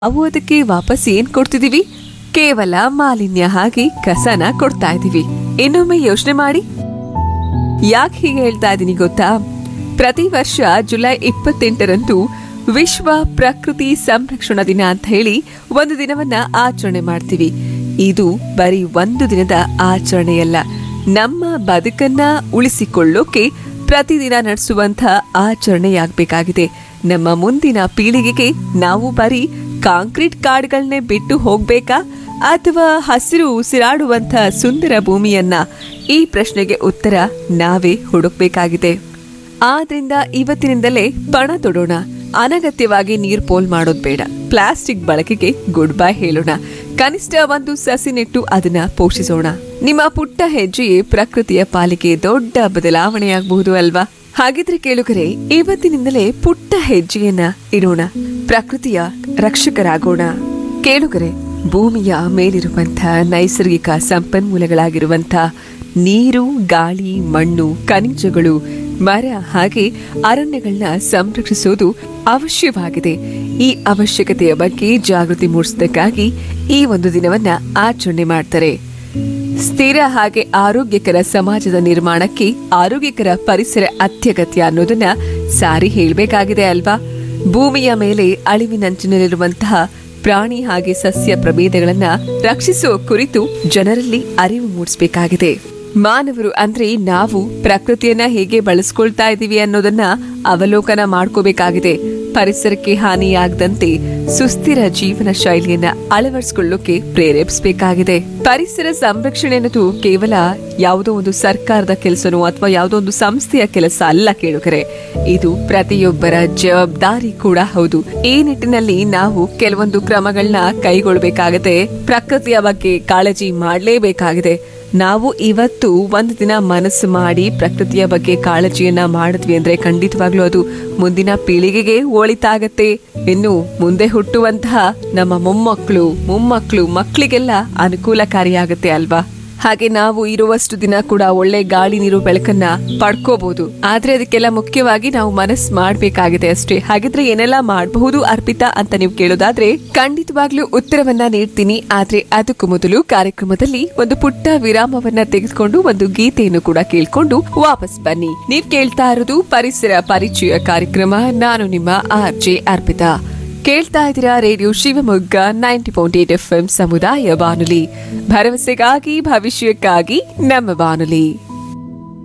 ಅವು ಅದಕ್ಕೆ ವಾಪಸ್ ಏನ್ ಕೊಡ್ತಿದೀವಿ ಕೇವಲ ಮಾಲಿನ್ಯ ಹಾಗೆ ಕಸನ ಕೊಡ್ತಾ ಇದೀವಿ ಇನ್ನೊಮ್ಮೆ ಯೋಚನೆ ಮಾಡಿ ಯಾಕೆ ಹೀಗೆ ಹೇಳ್ತಾ ಇದ್ದೀನಿ ಗೊತ್ತಾ ಪ್ರತಿ ವರ್ಷ ಜುಲೈ ಇಪ್ಪತ್ತೆಂಟರಂದು ವಿಶ್ವ ಪ್ರಕೃತಿ ಸಂರಕ್ಷಣಾ ದಿನ ಅಂತ ಹೇಳಿ ಒಂದು ದಿನವನ್ನ ಆಚರಣೆ ಮಾಡ್ತೀವಿ ಇದು ಬರೀ ಒಂದು ದಿನದ ಆಚರಣೆಯಲ್ಲ ನಮ್ಮ ಬದುಕನ್ನ ಉಳಿಸಿಕೊಳ್ಳೋಕೆ ಪ್ರತಿದಿನ ನಡೆಸುವಂತ ಆಚರಣೆಯಾಗಬೇಕಾಗಿದೆ ನಮ್ಮ ಮುಂದಿನ ಪೀಳಿಗೆಗೆ ನಾವು ಬರೀ ಕಾಂಕ್ರೀಟ್ ಕಾಡ್ಗಳನ್ನೇ ಬಿಟ್ಟು ಹೋಗ್ಬೇಕಾ ಅಥವಾ ಹಸಿರು ಉಸಿರಾಡುವಂತ ಸುಂದರ ಭೂಮಿಯನ್ನ ಈ ಪ್ರಶ್ನೆಗೆ ಉತ್ತರ ನಾವೇ ಹುಡುಕ್ಬೇಕಾಗಿದೆ ಆದ್ರಿಂದ ಇವತ್ತಿನಿಂದಲೇ ಪಣ ತೊಡೋಣ ಅನಗತ್ಯವಾಗಿ ನೀರ್ ಪೋಲ್ ಮಾಡೋದ್ ಬೇಡ ಪ್ಲಾಸ್ಟಿಕ್ ಬಳಕೆಗೆ ಗುಡ್ ಬೈ ಹೇಳೋಣ ಕನಿಷ್ಠ ಒಂದು ಸಸಿ ನೆಟ್ಟು ಅದನ್ನ ಪೋಷಿಸೋಣ ನಿಮ್ಮ ಪುಟ್ಟ ಹೆಜ್ಜೆಯೇ ಪ್ರಕೃತಿಯ ಪಾಲಿಗೆ ದೊಡ್ಡ ಬದಲಾವಣೆಯಾಗಬಹುದು ಅಲ್ವಾ ಹಾಗಿದ್ರೆ ಕೇಳುಗರೆ ಇವತ್ತಿನಿಂದಲೇ ಪುಟ್ಟ ಹೆಜ್ಜೆಯನ್ನ ಇಡೋಣ ಪ್ರಕೃತಿಯ ರಕ್ಷಕರಾಗೋಣ ಕೇಳುಗರೆ ಭೂಮಿಯ ಮೇಲಿರುವಂಥ ನೈಸರ್ಗಿಕ ಸಂಪನ್ಮೂಲಗಳಾಗಿರುವಂಥ ನೀರು ಗಾಳಿ ಮಣ್ಣು ಖನಿಜಗಳು ಮರ ಹಾಗೆ ಅರಣ್ಯಗಳನ್ನ ಸಂರಕ್ಷಿಸೋದು ಅವಶ್ಯವಾಗಿದೆ ಈ ಅವಶ್ಯಕತೆಯ ಬಗ್ಗೆ ಜಾಗೃತಿ ಮೂಡಿಸೋದಕ್ಕಾಗಿ ಈ ಒಂದು ದಿನವನ್ನ ಆಚರಣೆ ಮಾಡ್ತಾರೆ ಸ್ಥಿರ ಹಾಗೆ ಆರೋಗ್ಯಕರ ಸಮಾಜದ ನಿರ್ಮಾಣಕ್ಕೆ ಆರೋಗ್ಯಕರ ಪರಿಸರ ಅತ್ಯಗತ್ಯ ಅನ್ನೋದನ್ನ ಸಾರಿ ಹೇಳ್ಬೇಕಾಗಿದೆ ಅಲ್ವಾ ಭೂಮಿಯ ಮೇಲೆ ಅಳಿವಿನಂಚಿನಲ್ಲಿರುವಂತಹ ಪ್ರಾಣಿ ಹಾಗೆ ಸಸ್ಯ ಪ್ರಭೇದಗಳನ್ನ ರಕ್ಷಿಸುವ ಕುರಿತು ಜನರಲ್ಲಿ ಅರಿವು ಮೂಡಿಸಬೇಕಾಗಿದೆ ಮಾನವರು ಅಂದ್ರೆ ನಾವು ಪ್ರಕೃತಿಯನ್ನ ಹೇಗೆ ಬಳಸ್ಕೊಳ್ತಾ ಇದೀವಿ ಅನ್ನೋದನ್ನ ಅವಲೋಕನ ಮಾಡ್ಕೋಬೇಕಾಗಿದೆ ಪರಿಸರಕ್ಕೆ ಹಾನಿಯಾಗದಂತೆ ಸುಸ್ಥಿರ ಜೀವನ ಶೈಲಿಯನ್ನ ಅಳವಡಿಸಿಕೊಳ್ಳೋಕೆ ಪ್ರೇರೇಪಿಸಬೇಕಾಗಿದೆ ಪರಿಸರ ಸಂರಕ್ಷಣೆ ಅನ್ನೋದು ಕೇವಲ ಯಾವುದೋ ಒಂದು ಸರ್ಕಾರದ ಕೆಲಸನೋ ಅಥವಾ ಯಾವುದೋ ಒಂದು ಸಂಸ್ಥೆಯ ಕೆಲಸ ಅಲ್ಲ ಕೇಳುಗರೆ ಇದು ಪ್ರತಿಯೊಬ್ಬರ ಜವಾಬ್ದಾರಿ ಕೂಡ ಹೌದು ಈ ನಿಟ್ಟಿನಲ್ಲಿ ನಾವು ಕೆಲವೊಂದು ಕ್ರಮಗಳನ್ನ ಕೈಗೊಳ್ಳಬೇಕಾಗದೆ ಪ್ರಕೃತಿಯ ಬಗ್ಗೆ ಕಾಳಜಿ ಮಾಡಲೇಬೇಕಾಗಿದೆ ನಾವು ಇವತ್ತು ಒಂದು ದಿನ ಮನಸ್ಸು ಮಾಡಿ ಪ್ರಕೃತಿಯ ಬಗ್ಗೆ ಕಾಳಜಿಯನ್ನ ಮಾಡಿದ್ವಿ ಅಂದ್ರೆ ಖಂಡಿತವಾಗ್ಲೂ ಅದು ಮುಂದಿನ ಪೀಳಿಗೆಗೆ ಒಳಿತಾಗತ್ತೆ ಇನ್ನು ಮುಂದೆ ಹುಟ್ಟುವಂತಹ ನಮ್ಮ ಮೊಮ್ಮಕ್ಕಳು ಮೊಮ್ಮಕ್ಕಳು ಮಕ್ಕಳಿಗೆಲ್ಲ ಅನುಕೂಲಕಾರಿಯಾಗತ್ತೆ ಅಲ್ವಾ ಹಾಗೆ ನಾವು ಇರುವಷ್ಟು ದಿನ ಕೂಡ ಒಳ್ಳೆ ಗಾಳಿ ನೀರು ಬೆಳಕನ್ನ ಪಡ್ಕೋಬಹುದು ಆದ್ರೆ ಅದಕ್ಕೆಲ್ಲ ಮುಖ್ಯವಾಗಿ ನಾವು ಮನಸ್ಸು ಮಾಡ್ಬೇಕಾಗಿದೆ ಅಷ್ಟೇ ಹಾಗಿದ್ರೆ ಏನೆಲ್ಲ ಮಾಡಬಹುದು ಅರ್ಪಿತಾ ಅಂತ ನೀವು ಕೇಳೋದಾದ್ರೆ ಖಂಡಿತವಾಗ್ಲೂ ಉತ್ತರವನ್ನ ನೀಡ್ತೀನಿ ಆದ್ರೆ ಅದಕ್ಕೂ ಮೊದಲು ಕಾರ್ಯಕ್ರಮದಲ್ಲಿ ಒಂದು ಪುಟ್ಟ ವಿರಾಮವನ್ನ ತೆಗೆದುಕೊಂಡು ಒಂದು ಗೀತೆಯನ್ನು ಕೂಡ ಕೇಳ್ಕೊಂಡು ವಾಪಸ್ ಬನ್ನಿ ನೀವ್ ಕೇಳ್ತಾ ಇರೋದು ಪರಿಸರ ಪರಿಚಯ ಕಾರ್ಯಕ್ರಮ ನಾನು ನಿಮ್ಮ ಆರ್ ಜೆ ಅರ್ಪಿತಾ ಕೇಳ್ತಾ ಇದ್ದೀರಾ radio Shivamogga ninety point eight F M ಸಮುದಾಯ ಬಾನುಲಿ ಭರವಸೆಗಾಗಿ ಭವಿಷ್ಯಕ್ಕಾಗಿ ನಮ್ಮ ಬಾನುಲಿ